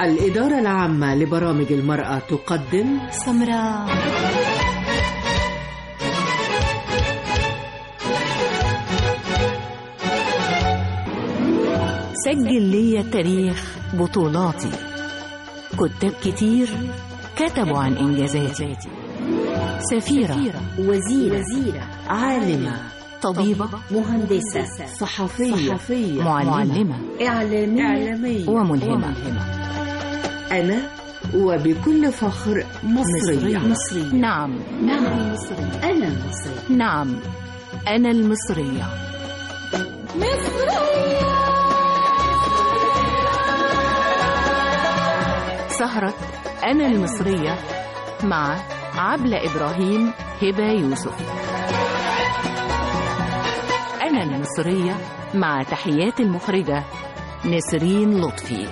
الإدارة العامة لبرامج المرأة تقدم سمراء سجل لي تاريخ بطولاتي كتاب كتير كتبوا عن إنجازاتي سفيرة وزيرة, وزيرة عالمة طبيبة مهندسة صحفية, صحفية معلمة إعلامية, إعلامية وملهمة أنا وبكل فخر مصرية مصرية نعم نعم مصرية أنا مصرية نعم أنا المصرية سهرة أنا المصرية مع عبلة إبراهيم هبة يوسف أنا المصرية مع تحيات المخرجة نسرين لطفي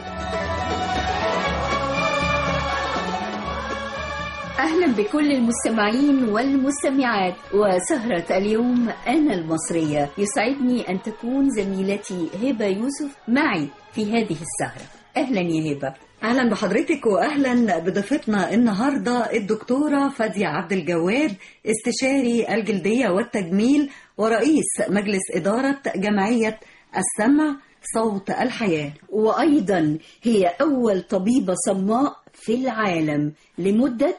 أهلا بكل المستمعين والمستمعات وسهرة اليوم أنا المصرية يسعدني أن تكون زميلتي هبة يوسف معي في هذه السهرة أهلا يا هبة اهلا بحضرتك واهلا بضيفتنا النهارده الدكتوره فاديه عبد الجواد استشاري الجلديه والتجميل ورئيس مجلس اداره جمعيه السمع صوت الحياه وأيضا هي أول طبيبة صماء في العالم لمدة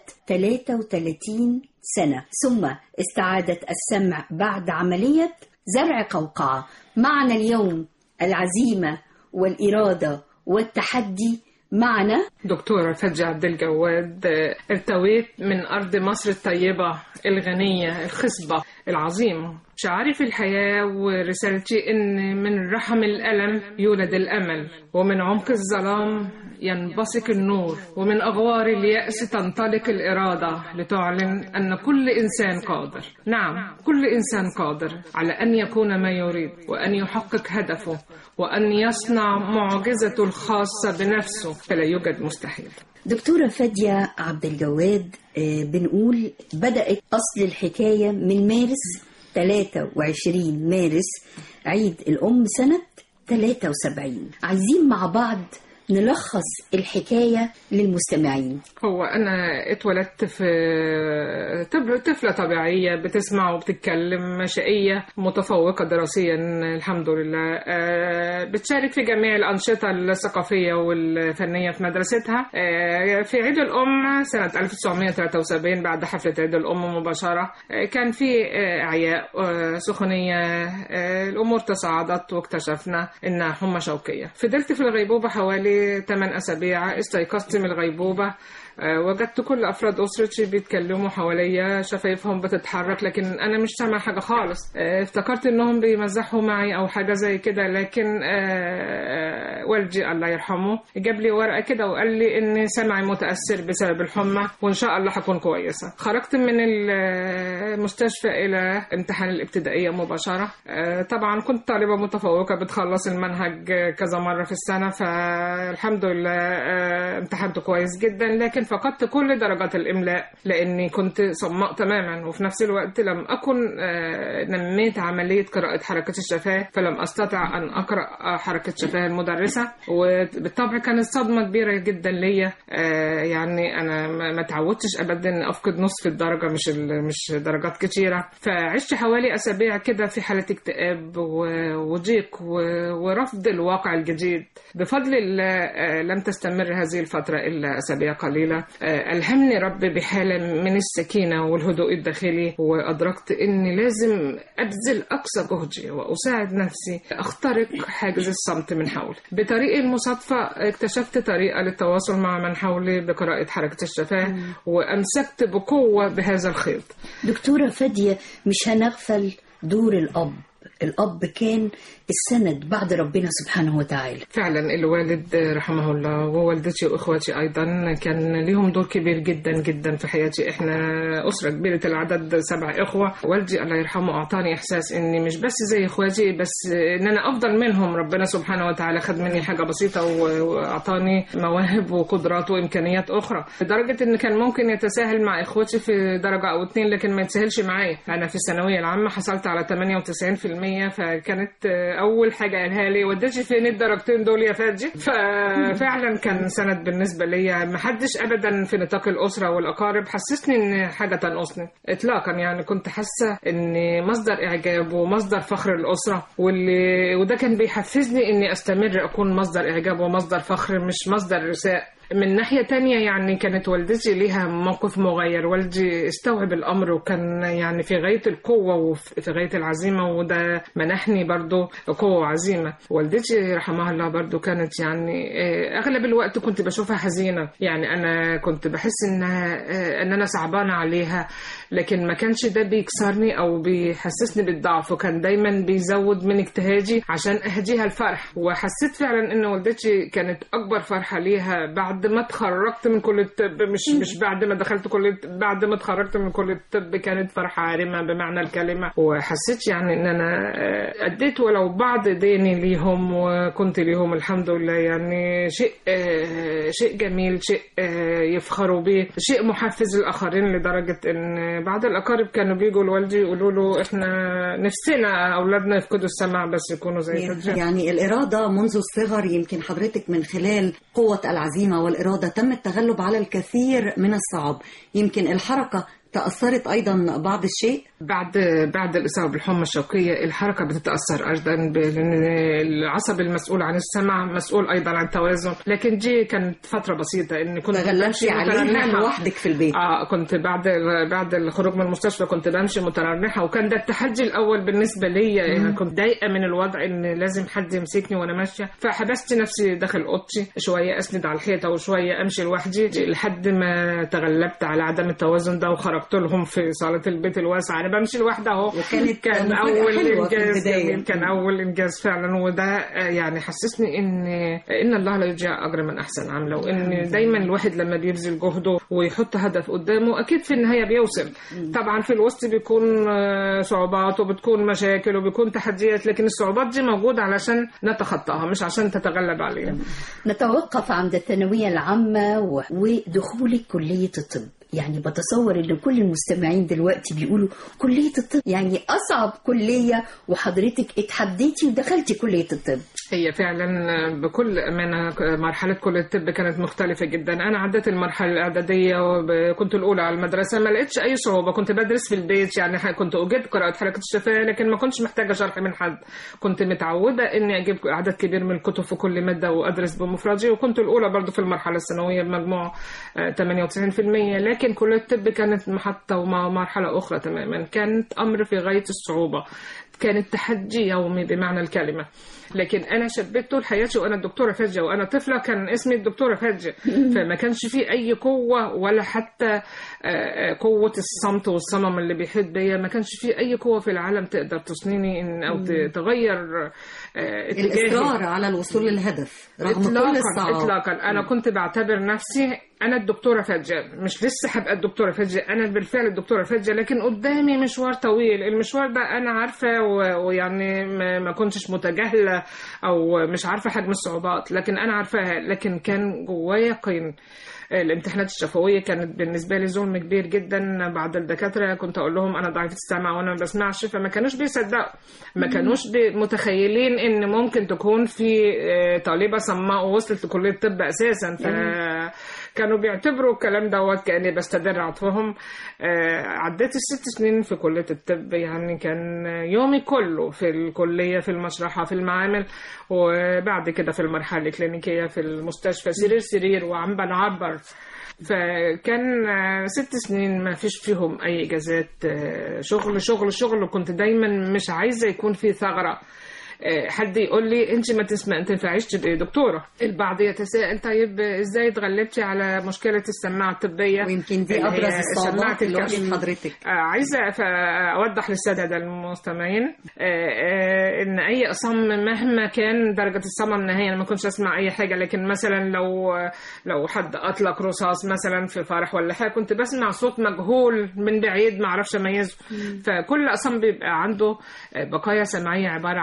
33 سنة ثم استعادت السمع بعد عملية زرع قوقعة معنا اليوم العزيمة والإرادة والتحدي معنا دكتورة فادية عبد الجواد آه، ارتويت من أرض مصر الطيبة الغنية الخصبة العظيمة شعاري في الحياة ورسالتي إن من رحم الألم يولد الأمل ومن عمق الظلام ينبثق النور ومن أغوار اليأس تنطلق الإرادة لتعلن أن كل إنسان قادر نعم كل إنسان قادر على أن يكون ما يريد وأن يحقق هدفه وأن يصنع معجزته الخاصة بنفسه فلا يوجد مستحيل دكتورة فادية عبد الجواد آه، بنقول بدأت أصل الحكاية من مارس 23 مارس عيد الأم سنة 73 عايزين مع بعض نلخص الحكاية للمستمعين هو أنا اتولدت في طفل- طفلة طبيعية بتسمع وبتتكلم شقية متفوقة دراسيا الحمد لله آه، بتشارك في جميع الأنشطة الثقافية والفنية في مدرستها آه، في عيد الأم سنة 1973 بعد حفلة عيد الأم مباشرة آه، كان في آه، إعياء آه، سخونية آه، الأمور تصاعدت واكتشفنا إنها حمى شوكية فضلت في الغيبوبة حوالي 8 أسابيع استيقظت من الغيبوبة آه، وجدت كل أفراد أسرتي بيتكلموا حواليا شفايفهم بتتحرك لكن أنا مش سامع حاجة خالص آه، افتكرت إنهم بيمزحوا معي أو حاجة زي كده لكن آه، آه، والدي الله يرحمه جاب لي ورقة كده وقال لي إن سمعي متأثر بسبب الحمى وإن شاء الله هكون كويسة خرجت من المستشفى إلى امتحان الابتدائية مباشرة آه، طبعا كنت طالبة متفوقة بتخلص المنهج كذا مرة في السنة فالحمد لله آه، امتحنت كويس جدا لكن فقدت كل درجات الإملاء لأني كنت صماء تماما وفي نفس الوقت لم أكن آه، نميت عملية قراءة حركة الشفاه فلم أستطع أن أقرأ حركة شفاه المدرسة وبالطبع كانت صدمة كبيرة جدا ليا آه، يعني أنا ما ما تعودتش أبدا إن أفقد نصف الدرجة مش ال- مش درجات كتيرة فعشت حوالي أسابيع كده في حالة اكتئاب و- وضيق و- ورفض الواقع الجديد بفضل الله آه، لم تستمر هذه الفترة إلا أسابيع قليلة آه، ألهمني ربي بحالة من السكينة والهدوء الداخلي وأدركت إني لازم أبذل أقصى جهدي وأساعد نفسي أخترق حاجز الصمت من حولي بطريق المصادفة اكتشفت طريقة للتواصل مع من حولي بقراءة حركة الشفاه وأمسكت بقوة بهذا الخيط دكتورة فادية مش هنغفل دور الأب الأب كان السند بعد ربنا سبحانه وتعالى فعلا الوالد رحمه الله ووالدتي واخواتي ايضا كان ليهم دور كبير جدا جدا في حياتي احنا اسره كبيره العدد سبع اخوه والدي الله يرحمه اعطاني احساس اني مش بس زي اخواتي بس ان انا افضل منهم ربنا سبحانه وتعالى خد مني حاجه بسيطه و- واعطاني مواهب وقدرات وامكانيات اخرى لدرجه ان كان ممكن يتساهل مع اخواتي في درجه او اتنين لكن ما يتساهلش معايا انا في الثانويه العامه حصلت على 98% الإسلامية فكانت آه، أول حاجة قالها لي وديتي فين الدرجتين دول يا فادي ففعلا كان سند بالنسبة ليا محدش أبدا في نطاق الأسرة والأقارب حسسني إن حاجة تنقصني إطلاقا يعني كنت حاسة إن مصدر إعجاب ومصدر فخر الأسرة واللي وده كان بيحفزني إني أستمر أكون مصدر إعجاب ومصدر فخر مش مصدر رساء من ناحية تانية يعني كانت والدتي ليها موقف مغير والدي استوعب الأمر وكان يعني في غاية القوة وفي غاية العزيمة وده منحني برضو قوة وعزيمة والدتي رحمها الله برضو كانت يعني آه، أغلب الوقت كنت بشوفها حزينة يعني أنا كنت بحس إنها آه، إن أنا صعبانة عليها لكن ما كانش ده بيكسرني أو بيحسسني بالضعف وكان دايما بيزود من اجتهادي عشان أهديها الفرح وحسيت فعلا إن والدتي كانت أكبر فرحة ليها بعد ما اتخرجت من كلية الطب مش مش بعد ما دخلت كلية بعد ما اتخرجت من كلية الطب كانت فرحة عارمة بمعنى الكلمة وحسيت يعني إن أنا آه، أديت ولو بعض ديني ليهم وكنت ليهم الحمد لله يعني شيء آه، شيء جميل شيء آه، يفخروا بيه شيء محفز للآخرين لدرجة إن بعض الأقارب كانوا بيجوا لوالدي يقولوا له إحنا نفسنا أولادنا يفقدوا السمع بس يكونوا زي فادي يعني الإرادة منذ الصغر يمكن حضرتك من خلال قوة العزيمة والإرادة تم التغلب على الكثير من الصعاب يمكن الحركة تأثرت أيضا بعض الشيء بعد بعد الإصابة بالحمى الشوكية الحركة بتتأثر أيضا ب- لأن العصب المسؤول عن السمع مسؤول أيضا عن التوازن لكن دي كانت فترة بسيطة إن كنت تغلبتي بمشي عليها مترنحة. لوحدك في البيت اه كنت بعد بعد الخروج من المستشفى كنت بمشي مترنحه وكان ده التحدي الاول بالنسبه لي يعني كنت ضايقه من الوضع ان لازم حد يمسكني وانا ماشيه فحبست نفسي داخل اوضتي شويه اسند على الحيطه وشويه امشي لوحدي لحد ما تغلبت على عدم التوازن ده وخرجت لهم في صاله البيت الواسعه انا بمشي لوحدي اهو وكانت كان مفاجأة اول حلوة في انجاز البداية. جميل كان اول انجاز فعلا وده آه، يعني حسسني ان ان الله لا يضيع اجر من احسن عمله وان دايما الواحد لما بيبذل جهده ويحط هدف قدامه اكيد في النهايه بيوصل طبعا في الوسط بيكون آه، صعوبات وبتكون مشاكل وبيكون تحديات لكن الصعوبات دي موجوده علشان نتخطاها مش عشان تتغلب عليها نتوقف عند الثانوية العامة و- ودخولك كلية الطب يعني بتصور ان كل المستمعين دلوقتي بيقولوا كلية الطب يعني اصعب كلية وحضرتك اتحديتي ودخلتي كلية الطب هي فعلا بكل امانه مرحله كليه الطب كانت مختلفه جدا انا عديت المرحله الاعداديه وكنت الاولى على المدرسه ما لقيتش اي صعوبه كنت بدرس في البيت يعني ح- كنت اجيد قراءه حركه الشفاه لكن ما كنتش محتاجه شرح من حد كنت متعوده اني اجيب عدد كبير من الكتب في كل ماده وادرس بمفردي وكنت الاولى برضو في المرحله الثانويه بمجموع آه، 98% لكن كليه الطب كانت محطه ومرحله اخرى تماما كانت امر في غايه الصعوبه كانت تحدي يومي بمعنى الكلمة لكن أنا شبيت طول حياتي وأنا الدكتورة فاجة وأنا طفلة كان اسمي الدكتورة فاجة فما كانش فيه أي قوة ولا حتى آه، آه، قوة الصمت والصمم اللي بيحيط بيا ما كانش فيه أي قوة في العالم تقدر تصنيني إن أو ت- تغير آه، اتجاهي الإصرار على الوصول للهدف رغم كل اطلاقا الصعاب اطلاقا انا كنت بعتبر نفسي انا الدكتوره فجه مش لسه هبقى الدكتوره فجه انا بالفعل الدكتوره فجه لكن قدامي مشوار طويل المشوار ده انا عارفه و- ويعني ما ما كنتش متجاهله او مش عارفه حجم الصعوبات لكن انا عارفاها لكن كان جوايا يقين الامتحانات الشفويه كانت بالنسبه لي ظلم كبير جدا بعد الدكاتره كنت اقول لهم انا ضعيفه السمع وانا ما بسمعش فما كانوش بيصدقوا ما كانوش بي- متخيلين ان ممكن تكون في آه، طالبه صماء ووصلت لكليه الطب اساسا ف كانوا بيعتبروا الكلام دوت كاني بستدر عطفهم آه، عديت الست سنين في كليه الطب يعني كان يومي كله في الكليه في المشرحه في المعامل وبعد كده في المرحله الكلينيكيه في المستشفى سرير سرير وعم بنعبر فكان آه، ست سنين ما فيش فيهم اي اجازات آه، شغل شغل شغل وكنت دايما مش عايزه يكون في ثغره آه، حد يقول لي انت ما تسمع انت تنفعيش تبقي دكتوره البعض يتساءل طيب ازاي اتغلبتي على مشكله السماعه الطبيه ويمكن دي اللي أبرز هي الصعوبات سماعة اللي الكشف. واجهت حضرتك آه، عايزة ف- أوضح للسادة المستمعين آه، آه، إن أي أصم مهما كان درجة الصمم النهائية أنا ما كنتش أسمع أي حاجة لكن مثلا لو لو حد أطلق رصاص مثلا في فرح ولا حاجة كنت بسمع صوت مجهول من بعيد ما أعرفش أميزه فكل أصم بيبقى عنده آه، بقايا سمعية عبارة عن الإحساس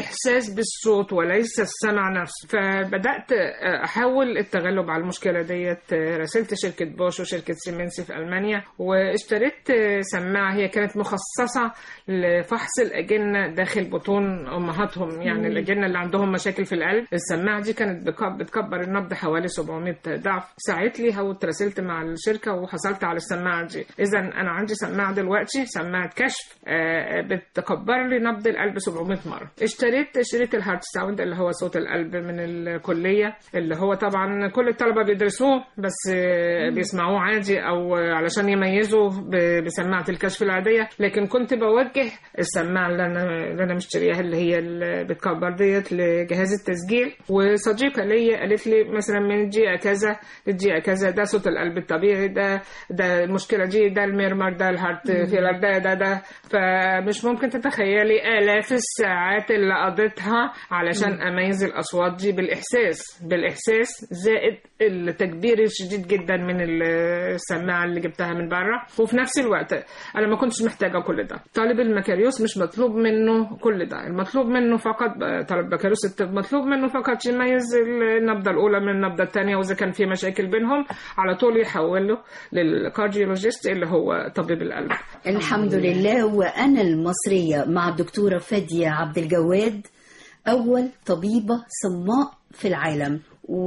الاحساس بالصوت وليس السمع نفسه فبدات احاول التغلب على المشكله ديت راسلت شركه بوش وشركه سيمنسي في المانيا واشتريت سماعه هي كانت مخصصه لفحص الاجنه داخل بطون امهاتهم يعني الاجنه اللي عندهم مشاكل في القلب السماعه دي كانت بك- بتكبر النبض حوالي 700 ضعف ساعت لي هو اتراسلت مع الشركه وحصلت على السماعه دي اذا انا عندي سماعه دلوقتي سماعه كشف آه، بتكبر لي نبض القلب 700 مره اشتريت شريط الهارت ساوند اللي هو صوت القلب من الكليه اللي هو طبعا كل الطلبه بيدرسوه بس آه، بيسمعوه عادي او آه، علشان يميزوا ب- بسماعه الكشف العاديه لكن كنت بوجه السماعه اللي انا اللي انا مشترياها اللي هي اللي بتكبر ديت لجهاز التسجيل وصديقه ليا قالت لي مثلا من الدقيقه كذا للدقيقه كذا ده صوت القلب الطبيعي ده ده المشكله دي ده الميرمر ده الهارت فيلر ده ده ده فمش ممكن تتخيلي الاف الساعات اللي قضيتها علشان اميز الاصوات دي بالاحساس بالاحساس زائد التكبير الشديد جدا من السماعه اللي جبتها من بره وفي نفس الوقت انا ما كنتش محتاجه كل ده طالب المكاريوس مش مطلوب منه كل ده المطلوب منه فقط طالب بكالوريوس الطب مطلوب منه فقط يميز النبضه الاولى من النبضه الثانيه واذا كان في مشاكل بينهم على طول يحوله للكارديولوجيست اللي هو طبيب القلب الحمد لله وأنا المصرية مع الدكتورة فادية عبد الجواد أول طبيبة صماء في العالم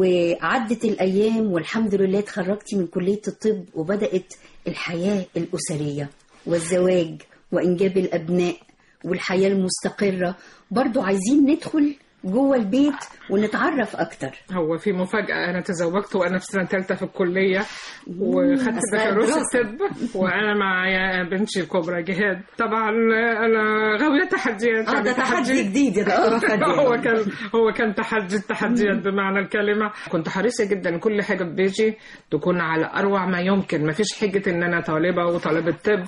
وعدت الأيام والحمد لله اتخرجتي من كلية الطب وبدأت الحياة الأسرية والزواج وإنجاب الأبناء والحياة المستقرة برضو عايزين ندخل جوه البيت ونتعرف أكتر هو في مفاجأة أنا تزوجت وأنا في سنة ثالثة في الكلية وخدت أثناء بكالوريوس الدراسة. الطب وأنا معايا بنتي الكبرى جهاد طبعا أنا غاوية تحديات اه يعني ده تحدي جديد يا دكتورة هو فادية كان هو كان تحدي التحديات بمعنى الكلمه كنت حريصه جدا كل حاجه في بيتي تكون على اروع ما يمكن ما فيش حجه ان انا طالبه وطالبه طب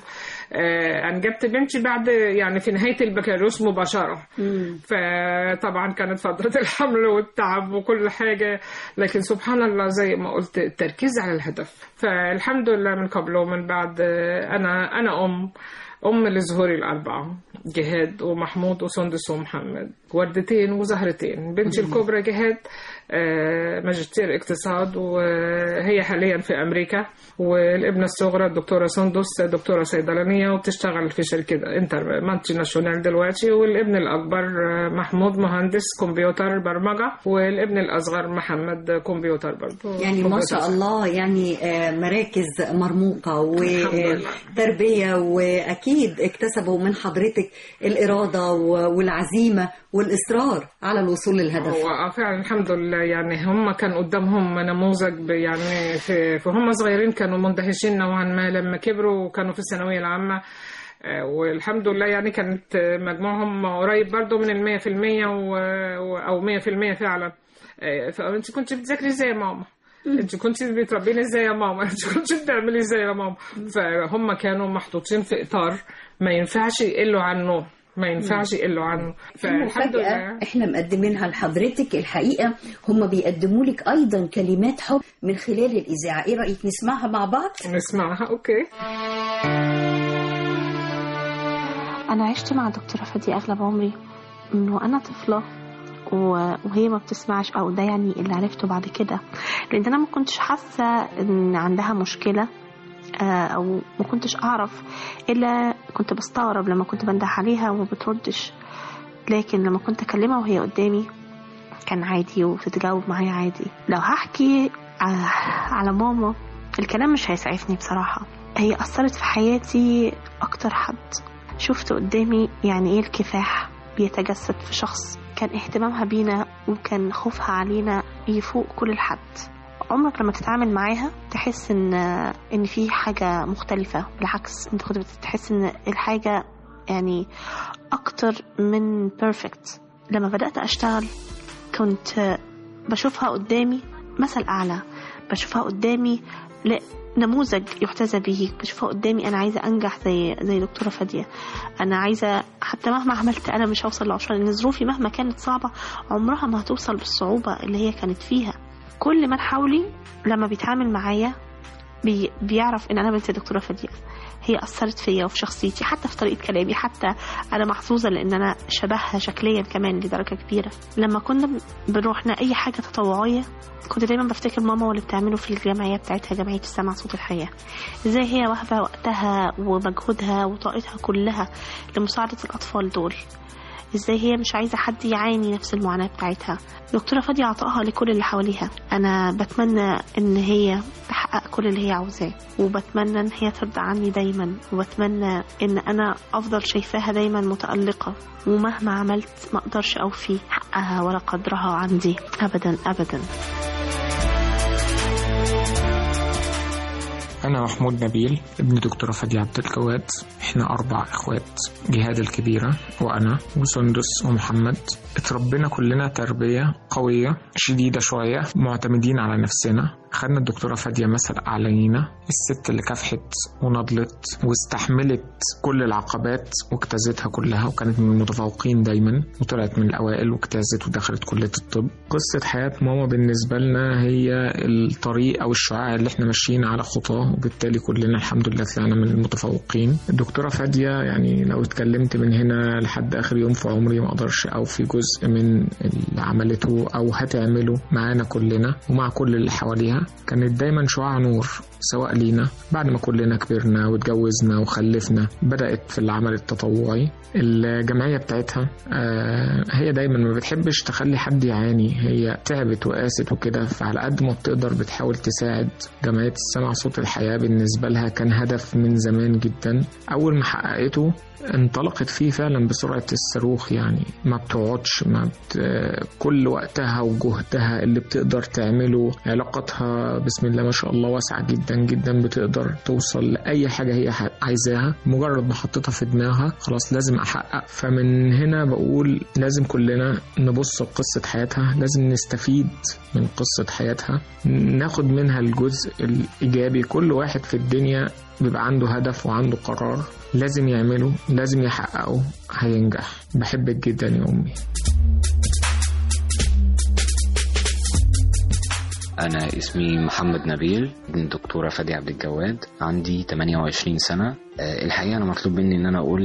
آه انجبت بنتي بعد يعني في نهايه البكالوريوس مباشره فطبعا كانت فتره الحمل والتعب وكل حاجه لكن سبحان الله زي ما قلت التركيز على الهدف فالحمد لله من قبل ومن بعد آه، انا انا ام أم لزهوري الأربعة جهاد ومحمود وسندس ومحمد وردتين وزهرتين بنتي الكبرى جهاد آه، ماجستير اقتصاد وهي حاليا في أمريكا والابنة الصغرى الدكتورة سندس دكتورة صيدلانية وبتشتغل في شركة انتر مالتي ناشونال دلوقتي والابن الأكبر آه، محمود مهندس كمبيوتر برمجة والابن الأصغر محمد كمبيوتر برضه يعني ما شاء الله يعني آه، مراكز مرموقة الحمد لله. وتربية وأكيد اكتسبوا من حضرتك الإرادة و- والعزيمة والإصرار على الوصول للهدف هو آه فعلا الحمد لله يعني هم كان قدامهم نموذج ب- يعني في, في هم صغيرين كانوا مندهشين نوعا ما لما كبروا وكانوا في الثانوية العامة آه، والحمد لله يعني كانت آه، مجموعهم قريب برضو من المية في المية و- و- أو مية في المية فعلا آه، فأنت كنت بتذاكري ازاي يا ماما انت كنت بتربيني ازاي يا ماما انت كنت بتعملي ازاي يا ماما فهم كانوا محطوطين في اطار ما ينفعش يقلوا عنه ما ينفعش يقلوا عنه فالحمد مفاجأة لله احنا مقدمينها لحضرتك الحقيقة هم بيقدموا لك أيضا كلمات حب من خلال الإذاعة إيه رأيك نسمعها مع بعض؟ نسمعها اوكي أنا عشت مع دكتورة فادية أغلب عمري من وأنا طفلة و- وهي ما بتسمعش أو ده يعني اللي عرفته بعد كده لأن أنا ما كنتش حاسة إن عندها مشكلة آه، أو ما كنتش أعرف إلا كنت بستغرب لما كنت بنده عليها وما بتردش لكن لما كنت أكلمها وهي قدامي كان عادي وبتتجاوب معايا عادي لو هحكي ع- على ماما الكلام مش هيسعفني بصراحة هي أثرت في حياتي أكتر حد شفت قدامي يعني إيه الكفاح بيتجسد في شخص كان اهتمامها بينا وكان خوفها علينا يفوق كل الحد عمرك لما تتعامل معاها تحس ان ان في حاجه مختلفه بالعكس انت كنت بتحس ان الحاجه يعني اكتر من بيرفكت لما بدات اشتغل كنت بشوفها قدامي مثل اعلى بشوفها قدامي لا نموذج يحتذى به بشوفها قدامي انا عايزه انجح زي زي دكتوره فاديه انا عايزه حتى مهما عملت انا مش هوصل لعشرة لان ظروفي مهما كانت صعبه عمرها ما هتوصل بالصعوبه اللي هي كانت فيها كل من حولي لما بيتعامل معايا بي بيعرف ان انا بنت الدكتوره فاديه هي اثرت فيا وفي شخصيتي حتى في طريقه كلامي حتى انا محظوظه لان انا شبهها شكليا كمان لدرجه كبيره لما كنا بنروح اي حاجه تطوعيه كنت دايما بفتكر ماما واللي بتعمله في الجمعيه بتاعتها جمعيه السمع صوت الحياه ازاي هي واهبه وقتها ومجهودها وطاقتها كلها لمساعده الاطفال دول ازاي هي مش عايزه حد يعاني نفس المعاناه بتاعتها دكتوره فاديه عطائها لكل اللي حواليها انا بتمنى ان هي تحقق كل اللي هي عاوزاه وبتمنى ان هي ترضى عني دايما وبتمنى ان انا افضل شايفاها دايما متالقه ومهما عملت ما اقدرش اوفي حقها ولا قدرها عندي ابدا ابدا أنا محمود نبيل ابن دكتورة فادية عبد الجواد إحنا أربع إخوات جهاد الكبيرة وأنا وسندس ومحمد اتربينا كلنا تربية قوية شديدة شوية معتمدين على نفسنا خدنا الدكتورة فادية مثل أعلى لينا الست اللي كافحت ونضلت واستحملت كل العقبات واجتازتها كلها وكانت من المتفوقين دايما وطلعت من الأوائل واجتازت ودخلت كلية الطب قصة حياة ماما بالنسبة لنا هي الطريق أو الشعاع اللي احنا ماشيين على خطاه وبالتالي كلنا الحمد لله طلعنا من المتفوقين الدكتورة فادية يعني لو اتكلمت من هنا لحد آخر يوم في عمري ما أقدرش أوفي جزء من اللي عملته أو هتعمله معانا كلنا ومع كل اللي حواليها كانت دايما شعاع نور سواء لينا بعد ما كلنا كبرنا واتجوزنا وخلفنا بدأت في العمل التطوعي الجمعية بتاعتها آه هي دايما ما بتحبش تخلي حد يعاني هي تعبت وقاست وكده فعلى قد ما بتقدر بتحاول تساعد جمعية السمع صوت الحياة بالنسبة لها كان هدف من زمان جدا أول ما حققته انطلقت فيه فعلا بسرعة الصاروخ يعني ما بتقعدش ما بت... كل وقتها وجهدها اللي بتقدر تعمله علاقاتها بسم الله ما شاء الله واسعة جدا جدا بتقدر توصل لأي حاجة هي عايزاها مجرد ما حطيتها في دماغها خلاص لازم أحقق فمن هنا بقول لازم كلنا نبص لقصة حياتها لازم نستفيد من قصة حياتها ناخد منها الجزء الإيجابي كل واحد في الدنيا بيبقى عنده هدف وعنده قرار لازم يعمله لازم يحققه هينجح بحبك جدا يا أمي أنا اسمي محمد نبيل ابن الدكتورة فادي عبد الجواد عندي 28 سنة الحقيقة أنا مطلوب مني إن أنا أقول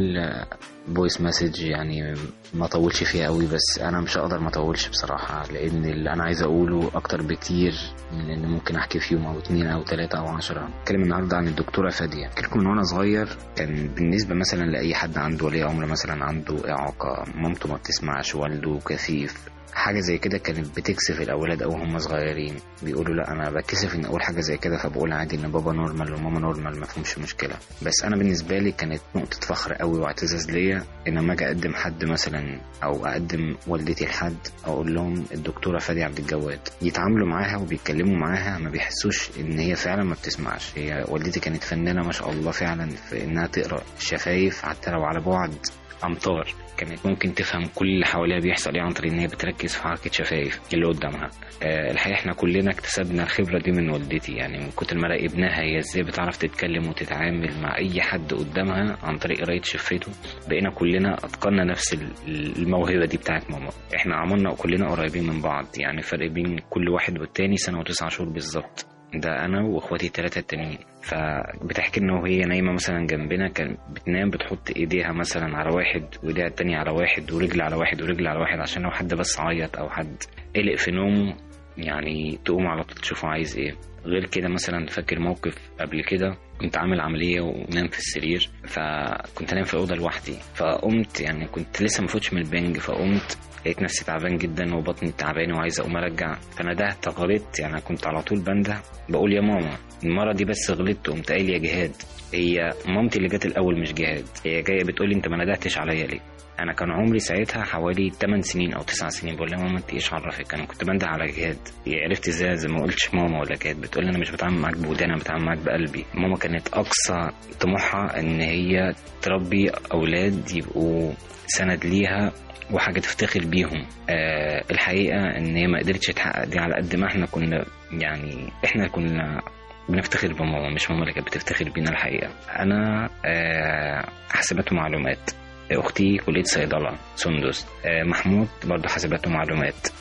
فويس مسج يعني ما أطولش فيها قوي بس أنا مش هقدر ما أطولش بصراحة لأن اللي أنا عايز أقوله أكتر بكتير من إن ممكن أحكي في يوم أو اتنين أو تلاتة أو عشرة أتكلم النهاردة عن الدكتورة فادية أحكي لكم من وأنا صغير كان بالنسبة مثلا لأي حد عنده ولي أمر مثلا عنده إعاقة مامته ما بتسمعش والده كثيف حاجه زي كده كانت بتكسف الاولاد او هم صغيرين بيقولوا لا انا بتكسف ان اقول حاجه زي كده فبقول عادي ان بابا نورمال وماما نورمال ما فيهمش مشكله بس انا بالنسبه لي كانت نقطه فخر قوي واعتزاز ليا ان لما اجي اقدم حد مثلا او اقدم والدتي لحد اقول لهم الدكتوره فادي عبد الجواد يتعاملوا معاها وبيتكلموا معاها ما بيحسوش ان هي فعلا ما بتسمعش هي والدتي كانت فنانه ما شاء الله فعلا في انها تقرا الشفايف حتى لو على بعد امتار كانت ممكن تفهم كل اللي حواليها بيحصل ايه عن طريق ان هي بتركز في حركه شفايف اللي قدامها أه الحقيقه احنا كلنا اكتسبنا الخبره دي من والدتي يعني من كتر ما ابنها هي ازاي بتعرف تتكلم وتتعامل مع اي حد قدامها عن طريق قرايه شفته بقينا كلنا اتقنا نفس الموهبه دي بتاعت ماما احنا عملنا كلنا قريبين من بعض يعني فرق بين كل واحد والتاني سنه وتسعة شهور بالظبط ده انا واخواتي الثلاثه التانيين فبتحكي ان وهي نايمه مثلا جنبنا كان بتنام بتحط ايديها مثلا على واحد وايديها التانية على واحد ورجل على واحد ورجل على واحد عشان لو حد بس عيط او حد قلق في نومه يعني تقوم على طول تشوفه عايز ايه غير كده مثلا فاكر موقف قبل كده كنت عامل عملية ونام في السرير فكنت نايم في الأوضة لوحدي فقمت يعني كنت لسه مفوتش من البنج فقمت لقيت نفسي تعبان جدا وبطني تعبانة وعايز أقوم أرجع فندهت غلطت يعني كنت على طول بنده بقول يا ماما المرة دي بس غلطت قمت قايل يا جهاد هي مامتي اللي جت الأول مش جهاد هي جاية بتقولي أنت ما ندهتش عليا ليه انا كان عمري ساعتها حوالي 8 سنين او 9 سنين بقول لها ماما انت ايش عرفك انا كنت بنده على جهاد عرفت ازاي زي ما قلتش ماما ولا جهاد بتقول لي انا مش بتعامل معاك بوداني انا بتعامل معاك بقلبي ماما كانت اقصى طموحها ان هي تربي اولاد يبقوا سند ليها وحاجه تفتخر بيهم أه الحقيقه ان هي ما قدرتش تحقق دي على قد ما احنا كنا يعني احنا كنا بنفتخر بماما مش ماما اللي كانت بتفتخر بينا الحقيقه انا أه حاسبات ومعلومات اختي كليه صيدله سندس محمود برضه حاسبات ومعلومات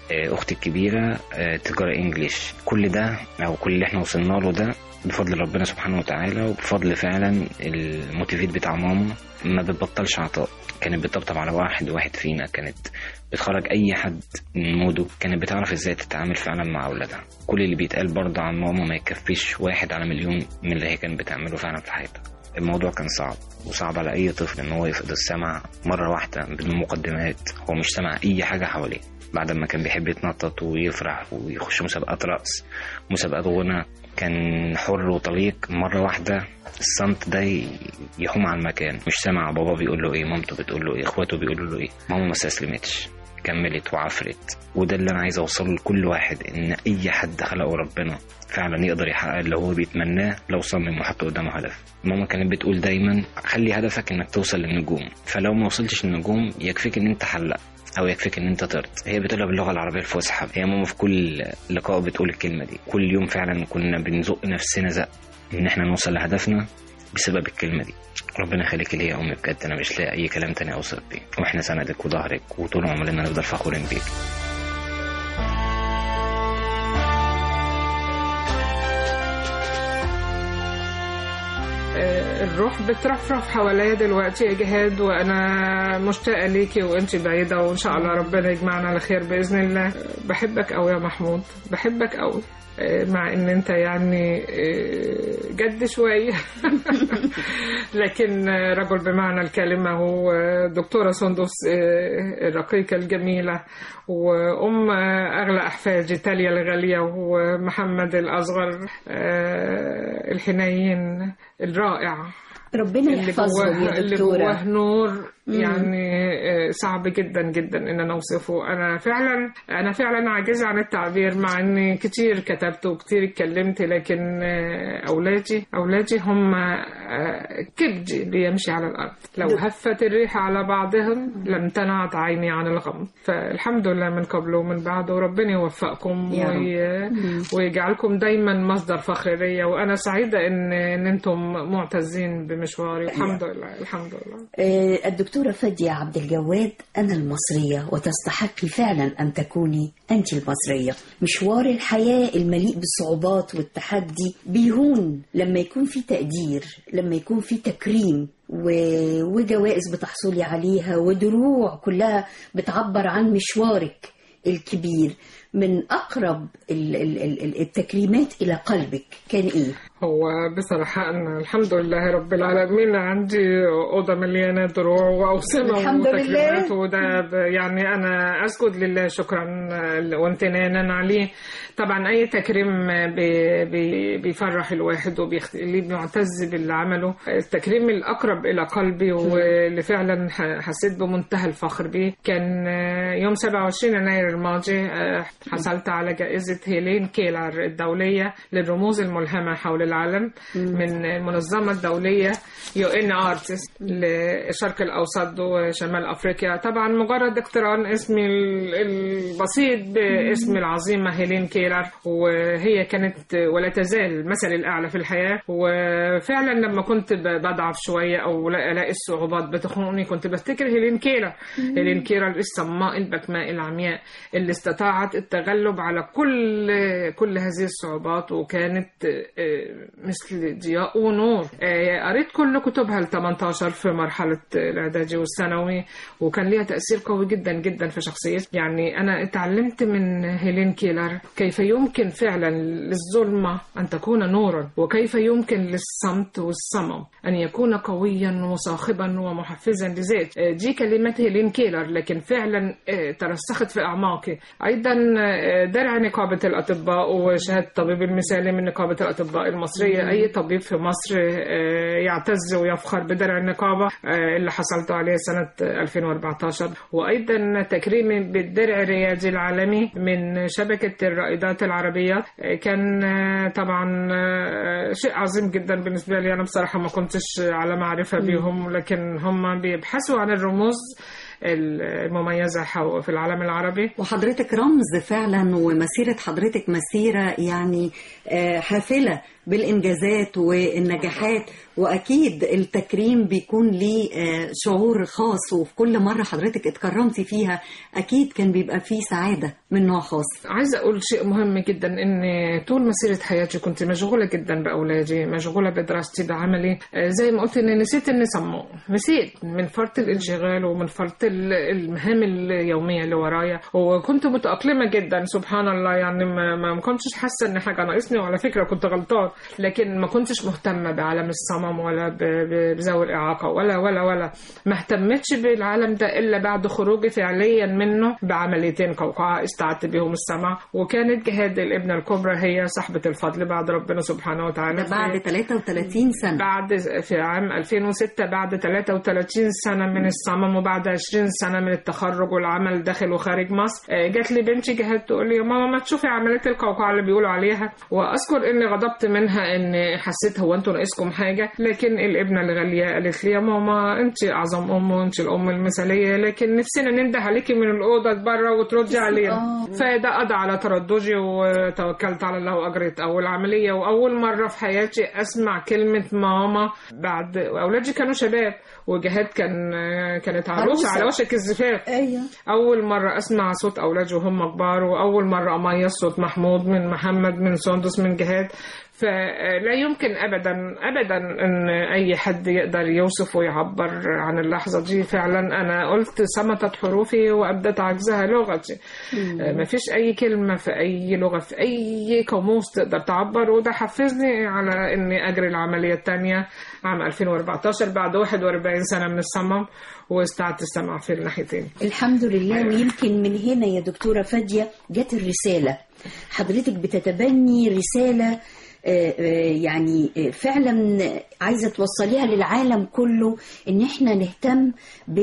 آه، اختي الكبيره آه، تجاره انجليش كل ده او كل اللي احنا وصلنا له ده بفضل ربنا سبحانه وتعالى وبفضل فعلا الموتيفيت بتاع ماما ما بتبطلش عطاء كانت بتطبطب على واحد واحد فينا كانت بتخرج اي حد من موده كانت بتعرف ازاي تتعامل فعلا مع اولادها كل اللي بيتقال برضه عن ماما ما يكفيش واحد على مليون من اللي هي كانت بتعمله فعلا في حياتها الموضوع كان صعب وصعب على اي طفل ان هو يفقد السمع مره واحده بدون مقدمات هو مش سامع اي حاجه حواليه بعد ما كان بيحب يتنطط ويفرح ويخش مسابقات رقص مسابقات غنى كان حر وطليق مرة واحدة الصمت ده ي- يحوم على المكان مش سامع بابا بيقول له ايه مامته بتقول له ايه اخواته بيقولوا له ايه ماما ما استسلمتش كملت وعفرت وده اللي انا عايز اوصله لكل واحد ان اي حد خلقه ربنا فعلا يقدر يحقق اللي هو بيتمناه لو صمم وحط قدامه هدف ماما كانت بتقول دايما خلي هدفك انك توصل للنجوم فلو ما وصلتش للنجوم يكفيك ان انت حلق او يكفيك ان انت طرت هي بتقولها باللغه العربيه الفصحى هي ماما في كل لقاء بتقول الكلمه دي كل يوم فعلا كنا بنزق نفسنا زق ان احنا نوصل لهدفنا بسبب الكلمه دي ربنا يخليك ليا يا امي بجد انا مش لاقي اي كلام تاني اوصف بيه واحنا سندك وظهرك وطول عمرنا نفضل فخورين بيك آه، الروح بترفرف حواليا دلوقتي يا جهاد وانا مشتاقه ليكي وانت بعيده وان شاء الله ربنا يجمعنا على خير باذن الله آه، بحبك قوي يا محمود بحبك قوي آه، مع ان انت يعني آه، جد شويه لكن آه، رجل بمعنى الكلمه هو آه، دكتوره سندس آه، الرقيقه الجميله وام آه، اغلى احفادي تاليا الغاليه ومحمد الاصغر آه، الحنين الرائع ربنا اللي يحفظهم جواه يا اللي جواه دكتورة نور مم. يعني آه، صعب جدا جدا ان انا اوصفه انا فعلا انا فعلا عاجزه عن التعبير مع اني كتير كتبت وكتير اتكلمت لكن آه، اولادي اولادي هم آه، كبدي بيمشي على الارض لو دك- هفت الريح على بعضهم لم تنعت عيني عن الغم فالحمد لله من قبل ومن بعد وربنا يوفقكم يا رب. وي... ويجعلكم دايما مصدر فخر ليا وانا سعيده ان ان انتم معتزين بمشواري الحمد لله الحمد لله آه، الدكتورة فادية عبد الجواد أنا المصرية وتستحقي فعلا أن تكوني أنت المصرية مشوار الحياة المليء بالصعوبات والتحدي بيهون لما يكون في تقدير لما يكون في تكريم و- وجوائز بتحصلي عليها ودروع كلها بتعبر عن مشوارك الكبير من أقرب ال- ال- ال- التكريمات إلى قلبك كان إيه؟ هو بصراحة أنا الحمد لله رب العالمين عندي أوضة مليانة دروع وأوسمة الحمد لله. وتكريمات وده ب- يعني أنا أسجد لله شكرا آه، وامتنانا عليه طبعا أي تكريم بي بي بيفرح الواحد وبيخليه بيعتز باللي عمله التكريم الأقرب إلى قلبي واللي فعلا ح- حسيت بمنتهى الفخر بيه كان آه، يوم 27 يناير الماضي آه، حصلت على جائزة هيلين كيلر الدولية للرموز الملهمة حول العالم من المنظمة الدولية يو ان ارتست للشرق الاوسط وشمال افريقيا طبعا مجرد اقتران اسمي ال- البسيط باسم العظيمة هيلين كيلر وهي كانت ولا تزال المثل الاعلى في الحياة وفعلا لما كنت ب- بضعف شوية او لا الاقي الصعوبات بتخنقني كنت بفتكر هيلين كيلر هيلين كيلر الصماء البكماء العمياء اللي استطاعت التغلب على كل كل هذه الصعوبات وكانت آه، مثل ضياء ونور آه، قريت كل كتبها ال 18 في مرحلة الإعدادي والثانوي وكان ليها تأثير قوي جدا جدا في شخصيتي يعني أنا اتعلمت من هيلين كيلر كيف يمكن فعلا للظلمة أن تكون نورا وكيف يمكن للصمت والصمم أن يكون قويا وصاخبا ومحفزا لذات آه، دي كلمات هيلين كيلر لكن فعلا آه، ترسخت في أعماقي أيضا آه، درع نقابة الأطباء وشهادة الطبيب المثالي من نقابة الأطباء المصرية أي طبيب في مصر آه، يعتز ويفخر بدرع النقابة آه، اللي حصلت عليه سنة 2014 وأيضا تكريمي بالدرع الرياضي العالمي من شبكة الرائدات العربية آه، كان آه، طبعا آه، شيء عظيم جدا بالنسبة لي أنا بصراحة ما كنتش على معرفة بيهم لكن هم بيبحثوا عن الرموز المميزة حو- في العالم العربي وحضرتك رمز فعلا ومسيرة حضرتك مسيرة يعني آه، حافلة بالإنجازات والنجاحات وأكيد التكريم بيكون ليه آه، شعور خاص وفي كل مرة حضرتك اتكرمتي فيها أكيد كان بيبقى فيه سعادة من نوع خاص عايزة أقول شيء مهم جدا إن طول مسيرة حياتي كنت مشغولة جدا بأولادي مشغولة بدراستي بعملي آه، زي ما قلت إن نسيت إني صمم نسيت من فرط الانشغال ومن فرط ال- المهام اليومية اللي ورايا وكنت متأقلمة جدا سبحان الله يعني ما, ما ما كنتش حاسة إن حاجة ناقصني وعلى فكرة كنت غلطان لكن ما كنتش مهتمة بعالم الصمم ولا ب- ب- بذوي الإعاقة ولا ولا ولا ما اهتمتش بالعالم ده إلا بعد خروجي فعليا منه بعمليتين قوقعة استعدت بهم السمع وكانت جهاد الابنة الكبرى هي صاحبة الفضل بعد ربنا سبحانه وتعالى ده بعد 33 سنة بعد في عام 2006 بعد 33 سنة من الصمم وبعد 20 سنة من التخرج والعمل داخل وخارج مصر آه، جات لي بنتي جهاد تقول لي يا ماما ما تشوفي عملية القوقعة اللي بيقولوا عليها واذكر اني غضبت منها ان حسيت هو انتوا ناقصكم حاجة لكن الابنة الغالية قالت لي يا ماما انت اعظم ام وانت الام المثالية لكن نفسنا ننده عليكي من الأوضة بره وتردي علينا فده قضى على ترددي وتوكلت على الله واجريت اول عمليه واول مره في حياتي اسمع كلمه ماما بعد اولادي كانوا شباب وجهاد كان كانت عروسه عروسة. على وشك الزفاف ايوه اول مره اسمع صوت اولادي وهم كبار واول مره اميز صوت محمود من محمد من سندس من جهاد فلا يمكن ابدا ابدا ان اي حد يقدر يوصف ويعبر عن اللحظه دي فعلا انا قلت صمتت حروفي وابدت عجزها لغتي ما فيش اي كلمه في اي لغه في اي قاموس تقدر تعبر وده حفزني على اني اجري العمليه الثانيه عام 2014 بعد 41 سنه من الصمم واستعدت السمع في الناحيتين الحمد لله ويمكن من هنا يا دكتورة فادية جت الرسالة حضرتك بتتبني رسالة آه، آه، يعني آه، فعلا عايزة توصليها للعالم كله ان احنا نهتم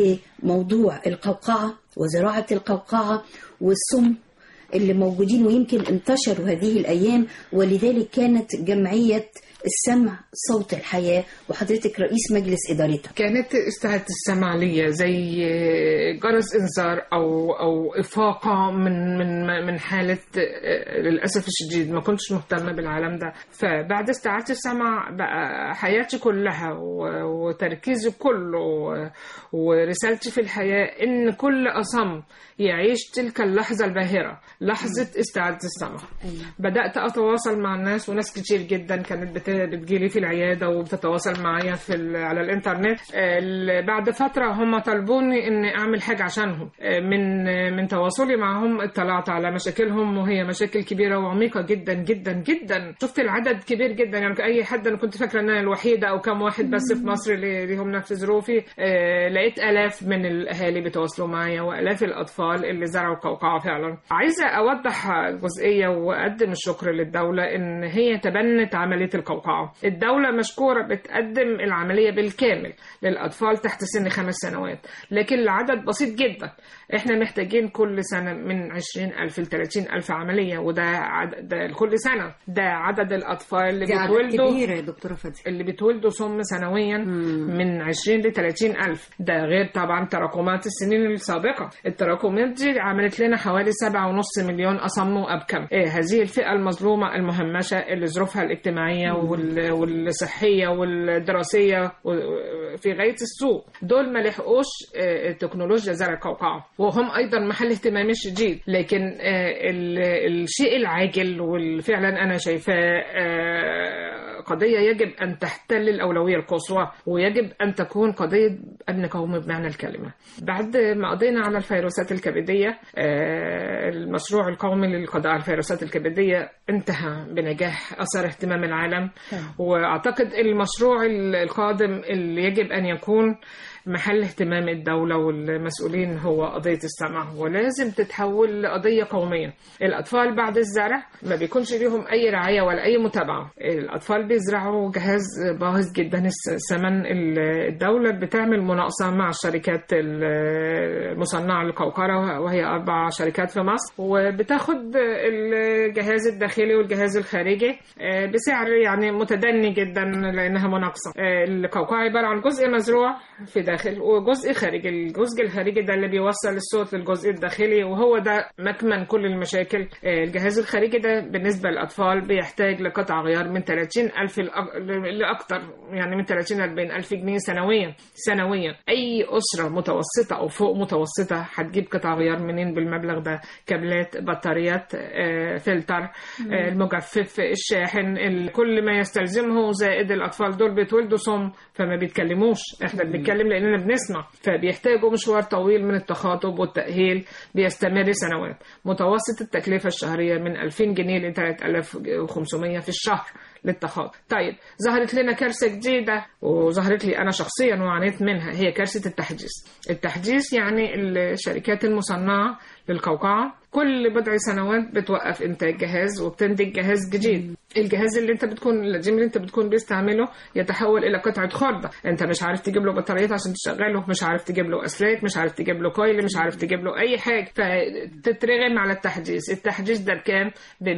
بموضوع القوقعة وزراعة القوقعة والسم اللي موجودين ويمكن انتشروا هذه الأيام ولذلك كانت جمعية السمع صوت الحياة وحضرتك رئيس مجلس إدارتها كانت استعادة السمع ليا زي جرس انذار او او افاقه من من من حاله آه، للاسف الشديد ما كنتش مهتمه بالعالم ده فبعد استعاده السمع بقى حياتي كلها و- وتركيزي كله و- ورسالتي في الحياه ان كل اصم يعيش تلك اللحظه الباهره لحظه استعاده السمع بدات اتواصل مع الناس وناس كتير جدا كانت بت- بتجيلي في العياده وبتتواصل معايا في ال- على الانترنت آه، ال- بعد فتره هم طلبوني اني اعمل حاجه عشانهم آه، من آه، من تواصلي معهم اطلعت على مشاكلهم وهي مشاكل كبيره وعميقه جدا جدا جدا شفت العدد كبير جدا يعني اي حد انا كنت فاكره ان انا الوحيده او كم واحد بس في مصر اللي ليهم نفس ظروفي آه، لقيت الاف من الاهالي بيتواصلوا معايا والاف الاطفال اللي زرعوا قوقعه فعلا عايزه اوضح جزئيه واقدم الشكر للدوله ان هي تبنت عمليه القوقعه الدوله مشكوره بتقدم العمليه بالكامل للاطفال تحت سن خمس سنوات لكن العدد بسيط جدا احنا محتاجين كل سنه من 20000 ل 30000 عمليه وده عدد ده كل سنه ده عدد الاطفال اللي دي عدد بيتولدوا كبير يا دكتورة فادية اللي بتولدوا سم سنويا من 20 ل 30 ألف ده غير طبعا تراكمات السنين السابقة التراكمات دي عملت لنا حوالي 7.5 مليون أصم وأبكم إيه هذه الفئة المظلومة المهمشة اللي ظروفها الاجتماعية وال- والصحية والدراسية و- في غاية السوء دول ما لحقوش آه، تكنولوجيا زرع القوقعة وهم أيضا محل اهتمامي شديد لكن آه، ال- الشيء العاجل والفعلا أنا شايفاه آه، قضية يجب أن تحتل الأولوية القصوى ويجب أن تكون قضية أمن قومي بمعنى الكلمة بعد ما قضينا على الفيروسات الكبدية آه، المشروع القومي للقضاء على الفيروسات الكبدية انتهى بنجاح أثار اهتمام العالم وأعتقد المشروع القادم اللي يجب أن يكون محل اهتمام الدولة والمسؤولين هو قضية السمع ولازم تتحول لقضية قومية الأطفال بعد الزرع ما بيكونش ليهم أي رعاية ولا أي متابعة الأطفال بيزرعوا جهاز باهظ جدا الثمن الدولة بتعمل مناقصة مع الشركات المصنعة للقوقرة وهي أربع شركات في مصر وبتاخد الجهاز الداخلي والجهاز الخارجي بسعر يعني متدني جدا لأنها مناقصة القوقعة عبارة عن جزء مزروع في داخل وجزء خارجي الجزء الخارجي ده اللي بيوصل الصوت للجزء الداخلي وهو ده مكمن كل المشاكل الجهاز الخارجي ده بالنسبة للأطفال بيحتاج لقطع غيار من 30 ألف لأكثر يعني من 30 ل 40 ألف جنيه سنويا سنويا أي أسرة متوسطة أو فوق متوسطة هتجيب قطع غيار منين بالمبلغ ده كابلات بطاريات فلتر المجفف الشاحن كل ما يستلزمه زائد الأطفال دول بيتولدوا صم فما بيتكلموش احنا بنتكلم لأننا بنسمع فبيحتاجوا مشوار طويل من التخاطب والتأهيل بيستمر سنوات متوسط التكلفة الشهرية من 2000 جنيه ل 3500 في الشهر للتخاطب طيب ظهرت لنا كارثة جديدة وظهرت لي أنا شخصيا وعانيت منها هي كارثة التحديث التحديث يعني الشركات المصنعة للقوقعة كل بضع سنوات بتوقف انتاج جهاز وبتنتج جهاز جديد الجهاز اللي انت بتكون القديم اللي انت بتكون بيستعمله يتحول الى قطعه خردة انت مش عارف تجيب له بطاريات عشان تشغله مش عارف تجيب له اسلاك مش عارف تجيب له كويل مش عارف تجيب له اي حاجه فتترغم على التحديث التحديث ده بكام ب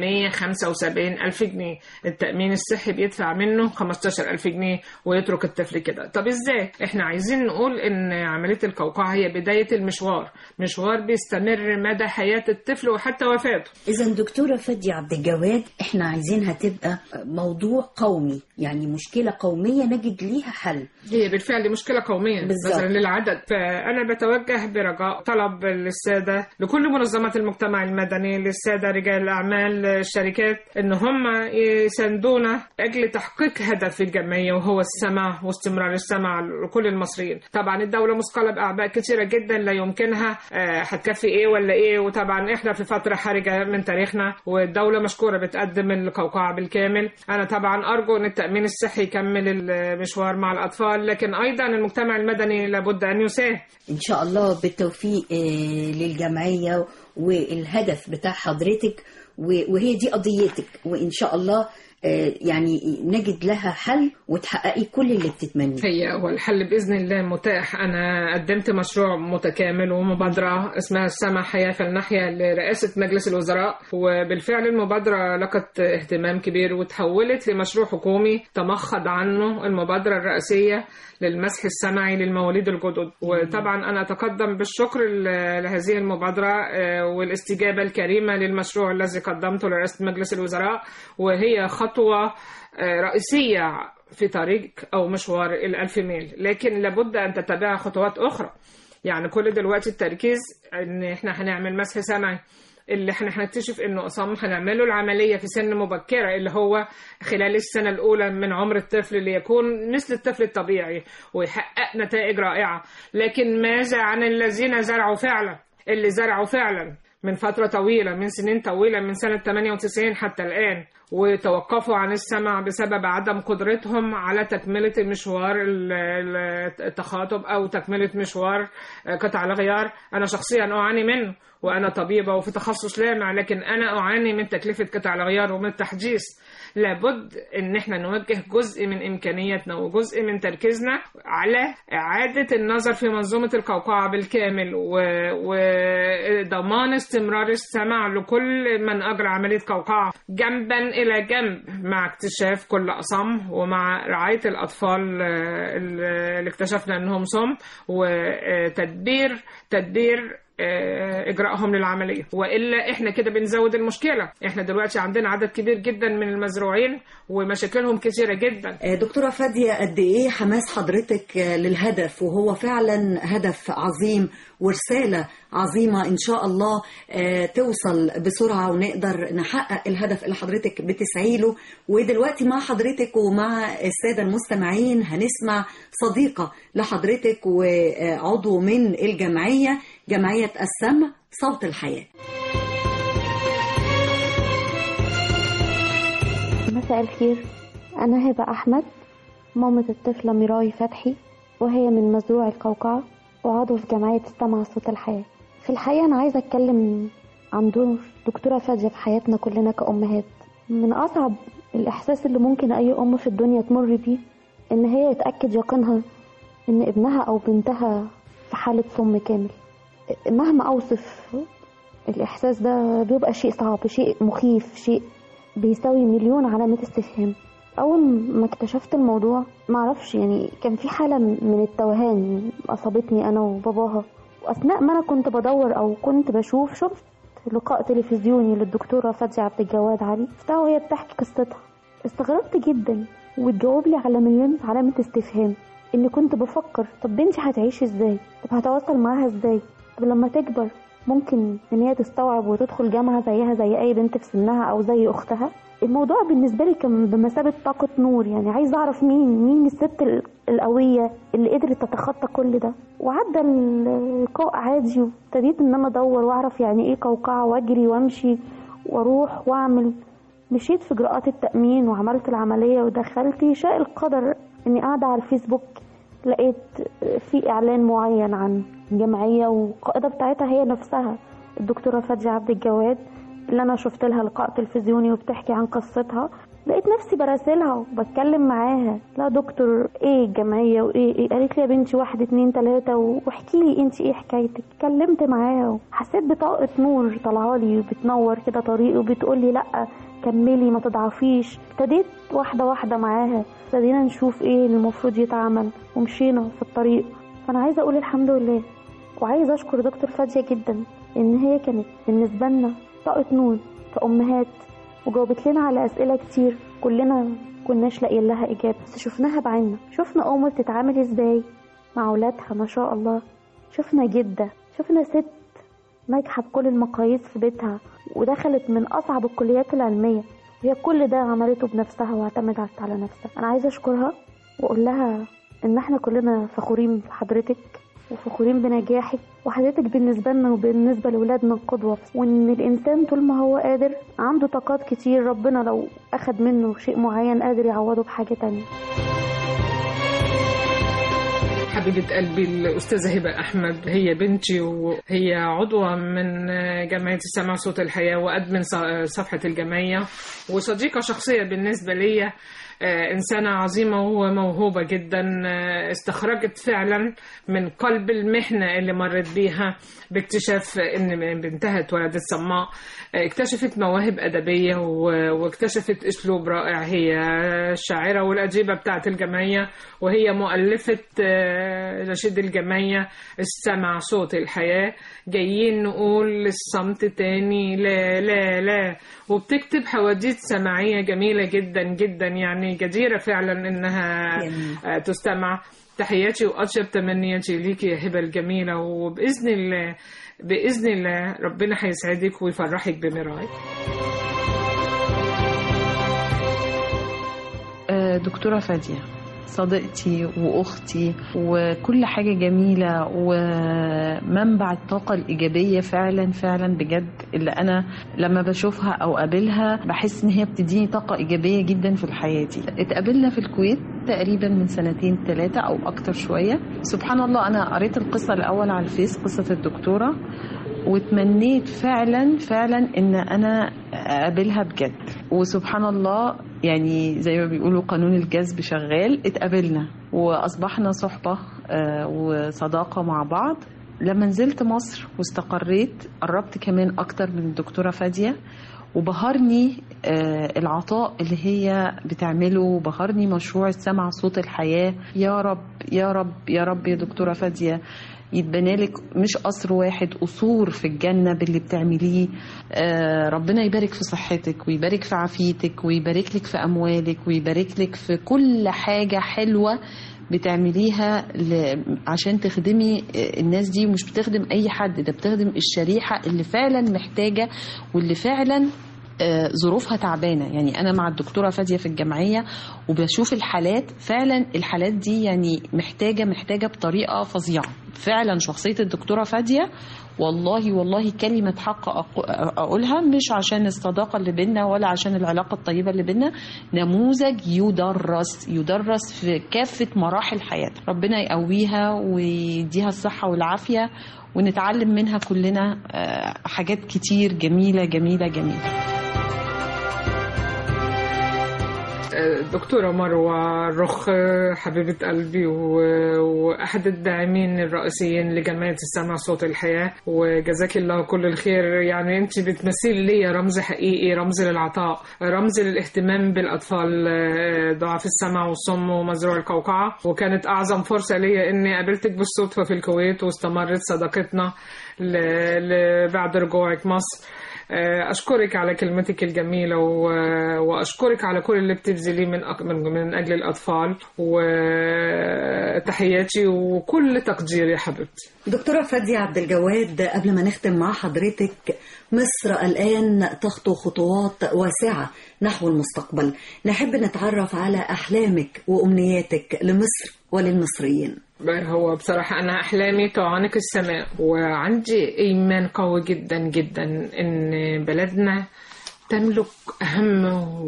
175 الف جنيه التامين الصحي بيدفع منه 15 الف جنيه ويترك الطفل كده طب ازاي احنا عايزين نقول ان عمليه القوقعه هي بدايه المشوار مشوار بيستمر مدى حياه الطفل وحتى وفاته إذا دكتورة فادية عبد الجواد إحنا عايزينها تبقى موضوع قومي يعني مشكلة قومية نجد ليها حل هي بالفعل مشكلة قومية بالظبط. نظرا للعدد فأنا بتوجه برجاء طلب للسادة لكل منظمات المجتمع المدني للسادة رجال الأعمال الشركات إن هم يساندونا أجل تحقيق هدف الجمعية وهو السمع واستمرار السمع لكل المصريين طبعا الدولة مثقلة بأعباء كثيرة جدا لا يمكنها آه، هتكفي إيه ولا إيه وطبعا إحنا في فترة حرجة من تاريخنا والدولة مشكورة بتقدم القوقعة بالكامل أنا طبعا أرجو أن التأمين الصحي يكمل المشوار مع الأطفال لكن أيضا المجتمع المدني لابد أن يساهم إن شاء الله بالتوفيق آه، للجمعية والهدف بتاع حضرتك و- وهي دي قضيتك وإن شاء الله آه، يعني نجد لها حل وتحققي كل اللي بتتمنيه هي هو الحل بإذن الله متاح أنا قدمت مشروع متكامل ومبادرة اسمها السمع حياة فلنحيا لرئاسة مجلس الوزراء وبالفعل المبادرة لقت اهتمام كبير وتحولت لمشروع حكومي تمخض عنه المبادرة الرئاسية للمسح السمعي للمواليد الجدد وطبعا أنا أتقدم بالشكر ل- لهذه المبادرة آه، والاستجابة الكريمة للمشروع الذي قدمته لرئاسة مجلس الوزراء وهي خطوة آه، رئيسية في طريق أو مشوار الألف ميل لكن لابد أن تتبعها خطوات أخرى يعني كل دلوقتي التركيز إن إحنا هنعمل مسح سمعي اللي احنا هنكتشف انه اصم هنعمله العمليه في سن مبكره اللي هو خلال السنه الاولى من عمر الطفل ليكون مثل الطفل الطبيعي ويحقق نتائج رائعه لكن ماذا عن الذين زرعوا فعلا اللي زرعوا فعلا من فترة طويلة من سنين طويلة من سنة 98 حتى الآن وتوقفوا عن السمع بسبب عدم قدرتهم على تكملة مشوار ال- ال- التخاطب أو تكملة مشوار قطع الغيار أنا شخصيا أعاني منه وأنا طبيبة وفي تخصص لامع لكن أنا أعاني من تكلفة قطع الغيار ومن التحديث لابد ان احنا نوجه جزء من امكانياتنا وجزء من تركيزنا على اعاده النظر في منظومه القوقعه بالكامل و- وضمان استمرار السمع لكل من اجرى عمليه قوقعه جنبا الى جنب مع اكتشاف كل اصم ومع رعايه الاطفال آه، اللي اكتشفنا انهم صم وتدبير تدبير آه، اجراءهم للعمليه والا احنا كده بنزود المشكله احنا دلوقتي عندنا عدد كبير جدا من المزروعين ومشاكلهم كثيره جدا آه، دكتورة فادية قد إيه حماس حضرتك آه، للهدف وهو فعلا هدف عظيم ورسالة عظيمة إن شاء الله آه، توصل بسرعة ونقدر نحقق الهدف اللي حضرتك بتسعي له ودلوقتي مع حضرتك ومع السادة المستمعين هنسمع صديقة لحضرتك وعضو من الجمعية جمعية السمع صوت الحياة مساء الخير أنا هبة أحمد مامة الطفلة ميراي فتحي وهي من مزروع القوقعة وعضو في جمعية السمع صوت الحياة في الحقيقة أنا عايزة أتكلم عن دور دكتورة فادية في حياتنا كلنا كأمهات من أصعب الإحساس اللي ممكن أي أم في الدنيا تمر بيه إن هي يتأكد يقينها إن ابنها أو بنتها في حالة سم كامل مهما أوصف الإحساس ده بيبقى شيء صعب شيء مخيف شيء بيساوي مليون علامة استفهام أول ما اكتشفت الموضوع معرفش يعني كان في حالة من التوهان أصابتني أنا وباباها وأثناء ما أنا كنت بدور أو كنت بشوف شفت لقاء تلفزيوني للدكتورة فاتحة عبد الجواد علي شفتها وهي بتحكي قصتها استغربت جدا وتجاوب لي على مليون علامة استفهام إني كنت بفكر طب بنتي هتعيش إزاي طب هتواصل معاها إزاي طب لما تكبر ممكن إن هي تستوعب وتدخل جامعة زيها زي أي بنت في سنها أو زي أختها الموضوع بالنسبة لي كان بمثابة طاقة نور يعني عايزة أعرف مين مين الست ال- القوية اللي قدرت تتخطى كل ده وعدى اللقاء عادي وابتديت إن أنا أدور وأعرف يعني إيه قوقعة وأجري وأمشي وأروح وأعمل مشيت في إجراءات التأمين وعملت العملية ودخلت يشاء القدر إني قاعدة على الفيسبوك لقيت في إعلان معين عن جمعية والقائدة بتاعتها هي نفسها الدكتورة فادية عبد الجواد اللي أنا شفت لها لقاء تلفزيوني وبتحكي عن قصتها لقيت نفسي براسلها وبتكلم معاها لا دكتور ايه الجمعية وايه ايه قالت لي يا بنتي واحد اتنين تلاتة واحكي لي انت ايه حكايتك اتكلمت معاها وحسيت بطاقة نور طالعالي وبتنور كده طريقي وبتقولي لا كملي ما تضعفيش ابتديت واحدة واحدة معاها ابتدينا نشوف ايه اللي المفروض يتعمل ومشينا في الطريق فانا عايزة اقول الحمد لله وعايزة اشكر دكتور فادية جدا ان هي كانت بالنسبة لنا طاقة نور كأمهات وجاوبت لنا على أسئلة كتير كلنا كناش لاقيين لها إجابة بس شفناها بعيننا شفنا أم بتتعامل إزاي مع أولادها ما شاء الله شفنا جدة شفنا ست ناجحة بكل المقاييس في بيتها ودخلت من أصعب الكليات العلمية وهي كل ده عملته بنفسها واعتمدت على نفسها أنا عايزة أشكرها وأقول لها إن إحنا كلنا فخورين بحضرتك وفخورين بنجاحك وحضرتك بالنسبة لنا وبالنسبة لأولادنا قدوة وإن الإنسان طول ما هو قادر عنده طاقات كتير ربنا لو أخد منه شيء معين قادر يعوضه بحاجة تانية حبيبة قلبي الأستاذة هبة أحمد هي بنتي وهي عضوة من جمعية السمع صوت الحياة وأدمن صفحة الجمعية وصديقة شخصية بالنسبة لي إنسانة عظيمة وموهوبة جدا استخرجت فعلا من قلب المحنة اللي مرت بيها باكتشاف إن بنتها اتولدت صماء اكتشفت مواهب أدبية واكتشفت أسلوب رائع هي الشاعرة والأديبة بتاعت الجمعية وهي مؤلفة نشيد الجمعية السمع صوت الحياة جايين نقول الصمت تاني لا لا لا وبتكتب حواديت سمعية جميلة جدا جدا يعني جديرة فعلا إنها تستمع تحياتي وأطيب تمنياتي ليكي يا هبة الجميلة وبإذن الله بإذن الله ربنا هيسعدك ويفرحك بمراعي دكتورة فادية صديقتي واختي وكل حاجه جميله ومنبع الطاقه الايجابيه فعلا فعلا بجد اللي انا لما بشوفها او قابلها بحس ان هي بتديني طاقه ايجابيه جدا في حياتي اتقابلنا في الكويت تقريبا من سنتين ثلاثه او اكتر شويه سبحان الله انا قريت القصه الاول على الفيس قصه الدكتوره وتمنيت فعلا فعلا ان انا اقابلها بجد وسبحان الله يعني زي ما بيقولوا قانون الجذب شغال اتقابلنا واصبحنا صحبه وصداقه مع بعض لما نزلت مصر واستقريت قربت كمان اكتر من الدكتوره فاديه وبهرني العطاء اللي هي بتعمله وبهرني مشروع السمع صوت الحياه يا رب يا رب يا رب يا دكتوره فاديه يتبنى لك مش قصر واحد قصور في الجنة باللي بتعمليه آه ربنا يبارك في صحتك ويبارك في عافيتك ويبارك لك في أموالك ويبارك لك في كل حاجة حلوة بتعمليها ل... عشان تخدمي الناس دي ومش بتخدم أي حد ده بتخدم الشريحة اللي فعلا محتاجة واللي فعلا ظروفها تعبانه يعني انا مع الدكتوره فاديه في الجمعيه وبشوف الحالات فعلا الحالات دي يعني محتاجه محتاجه بطريقه فظيعه فعلا شخصيه الدكتوره فاديه والله والله كلمة حق أقولها مش عشان الصداقة اللي بينا ولا عشان العلاقة الطيبة اللي بينا نموذج يدرس يدرس في كافة مراحل حياتها ربنا يقويها ويديها الصحة والعافية ونتعلم منها كلنا حاجات كتير جميلة جميلة جميلة الدكتورة مروة الرخ حبيبة قلبي و- وأحد الداعمين الرئيسيين لجمعية السمع صوت الحياة وجزاك الله كل الخير يعني أنت بتمثلي لي رمز حقيقي رمز للعطاء رمز للاهتمام بالأطفال آه، ضعاف السمع والصم ومزروع القوقعة وكانت أعظم فرصة ليا إني قابلتك بالصدفة في الكويت واستمرت صداقتنا ل- ل- بعد رجوعك مصر آه، أشكرك على كلمتك الجميلة و- وأشكرك على كل اللي بتبذليه من أك- من من أجل الأطفال وتحياتي وكل تقديري يا حبيبتي دكتورة فادية عبد الجواد قبل ما نختم مع حضرتك مصر الآن تخطو خطوات واسعة نحو المستقبل نحب نتعرف على أحلامك وأمنياتك لمصر وللمصريين هو بصراحة أنا أحلامي تعانق السماء وعندي إيمان قوي جدا جدا إن بلدنا تملك أهم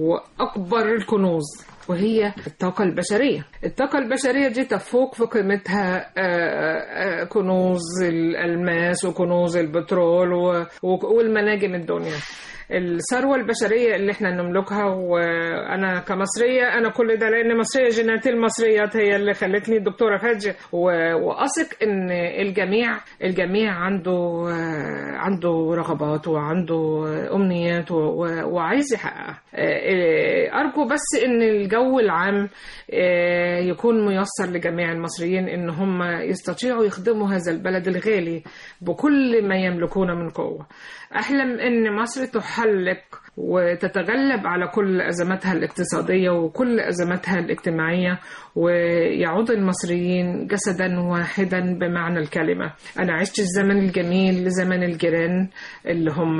وأكبر الكنوز وهي الطاقة البشرية الطاقة البشرية دي تفوق في قيمتها آه، آه، كنوز الألماس وكنوز البترول و- و- والمناجم الدنيا الثروة البشرية اللي احنا نملكها وانا كمصرية انا كل ده لان مصرية جيناتي المصريات هي اللي خلتني دكتورة فاجئة و- واثق ان الجميع الجميع عنده آه، عنده رغبات وعنده امنيات و- و- وعايز يحققها آه، ارجو بس ان الجو العام آه، يكون ميسر لجميع المصريين ان هم يستطيعوا يخدموا هذا البلد الغالي بكل ما يملكون من قوة أحلم أن مصر تحلق وتتغلب على كل أزماتها الاقتصادية وكل أزماتها الاجتماعية ويعود المصريين جسدا واحدا بمعنى الكلمة أنا عشت الزمن الجميل لزمن الجيران اللي هم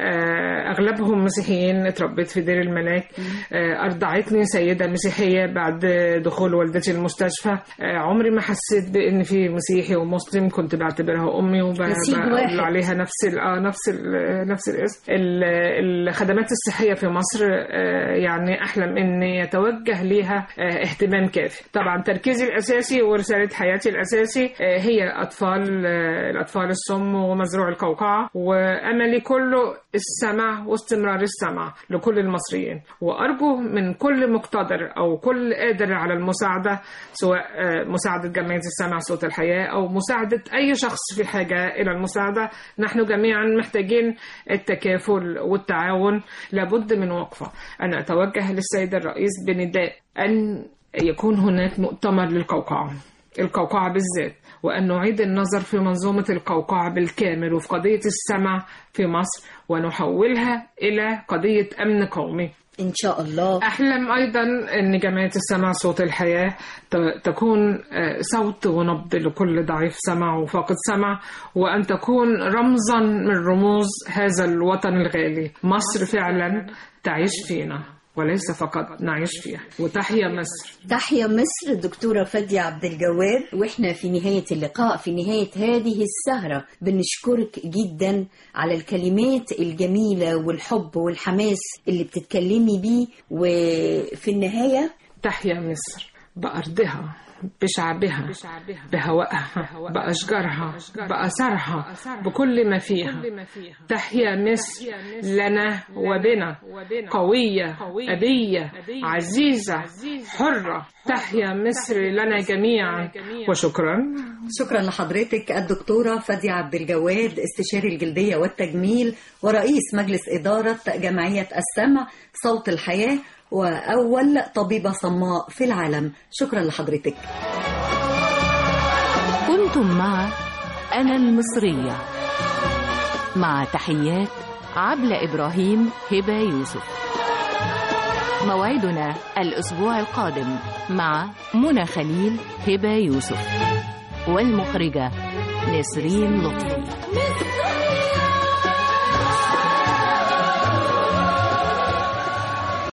آه، أغلبهم مسيحيين اتربيت في دير الملاك آه، أرضعتني سيدة مسيحية بعد دخول والدتي المستشفى آه، عمري ما حسيت بأن في مسيحي ومسلم كنت بعتبرها أمي نسيج وبقول واحد. عليها نفس ال- اه نفس ال- نفس الاسم ال- الخدمات الصحيه في مصر آه، يعني احلم ان يتوجه ليها آه، اهتمام كافي طبعا تركيزي الاساسي ورساله حياتي الاساسي آه، هي الاطفال آه، الاطفال الصم ومزروع القوقعه واملي كله السمع واستمرار السمع لكل المصريين وارجو من كل مقتدر او كل قادر على المساعده سواء آه، مساعده جمعيه السمع صوت الحياه او مساعده اي شخص في حاجه الى المساعده نحن جميعا محتاجين التكافل والتعاون لابد من وقفه انا اتوجه للسيد الرئيس بنداء ان يكون هناك مؤتمر للقوقعه القوقعة بالذات وأن نعيد النظر في منظومة القوقعة بالكامل وفي قضية السمع في مصر ونحولها إلى قضية أمن قومي إن شاء الله أحلم أيضا أن جمعية السمع صوت الحياة ت- تكون آه، صوت ونبض لكل ضعيف سمع وفاقد سمع وأن تكون رمزا من رموز هذا الوطن الغالي مصر فعلا تعيش فينا وليس فقط نعيش فيها وتحيا مصر تحيا مصر الدكتورة فادية عبد الجواد واحنا في نهاية اللقاء في نهاية هذه السهرة بنشكرك جدا على الكلمات الجميلة والحب والحماس اللي بتتكلمي بيه وفي النهاية تحيا مصر بأرضها بشعبها بهوائها بأشجارها بأثرها بكل ما فيها تحيا مصر لنا وبنا قوية أبية عزيزة حرة تحيا مصر لنا جميعا وشكرا شكرا لحضرتك الدكتورة فادية عبد الجواد استشاري الجلدية والتجميل ورئيس مجلس إدارة جمعية السمع صوت الحياة وأول طبيبة صماء في العالم شكرا لحضرتك كنتم مع أنا المصرية مع تحيات عبلة إبراهيم هبة يوسف موعدنا الأسبوع القادم مع منى خليل هبة يوسف والمخرجة نسرين لطفي